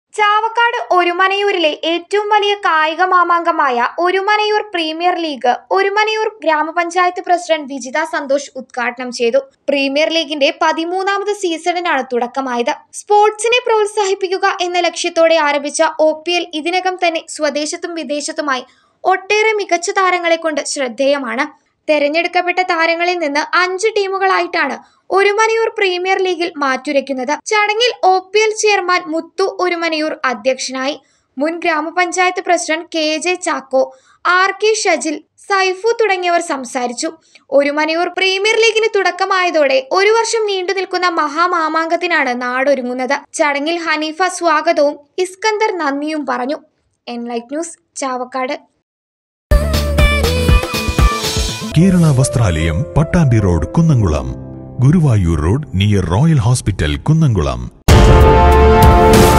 ചാവക്കാട് ഒരുമനയൂരിലെ ഏറ്റവും വലിയ കായിക മാമാങ്കമായ ഒരുമനയൂർ പ്രീമിയർ ലീഗ് ഒരുമനയൂർ ഗ്രാമപഞ്ചായത്ത് പ്രസിഡന്റ് വിജിത സന്തോഷ് ഉദ്ഘാടനം ചെയ്തു പ്രീമിയർ ലീഗിന്റെ പതിമൂന്നാമത് സീസണിനാണ് തുടക്കമായത് സ്പോർട്സിനെ പ്രോത്സാഹിപ്പിക്കുക എന്ന ലക്ഷ്യത്തോടെ ആരംഭിച്ച ഒ പി എൽ ഇതിനകം തന്നെ സ്വദേശത്തും വിദേശത്തുമായി ഒട്ടേറെ മികച്ച താരങ്ങളെ കൊണ്ട് ശ്രദ്ധേയമാണ് തെരഞ്ഞെടുക്കപ്പെട്ട താരങ്ങളിൽ നിന്ന് അഞ്ച് ടീമുകളായിട്ടാണ് ഒരുമനയൂർ പ്രീമിയർ ലീഗിൽ മാറ്റുരയ്ക്കുന്നത് ചടങ്ങിൽ O P L chairman Muthu Orumanayur അധ്യക്ഷനായി മുൻ ഗ്രാമപഞ്ചായത്ത് president K J Chacko R K Shajil Saifu തുടങ്ങിയവർ സംസാരിച്ചു ഒരുമനയൂർ പ്രീമിയർ ലീഗിന് തുടക്കമായതോടെ ഒരു വർഷം നീണ്ടു നിൽക്കുന്ന മഹാമാമാങ്കത്തിനാണ് നാടൊരുങ്ങുന്നത് ചടങ്ങിൽ ഹനീഫ സ്വാഗതവും ഇസ്കന്ദർ നന്ദിയും പറഞ്ഞു enlight news Chavakkad Kerala Vasthralayam Pattambi road Kunnamkulam Guruvayur road near royal hospital Kunnamkulam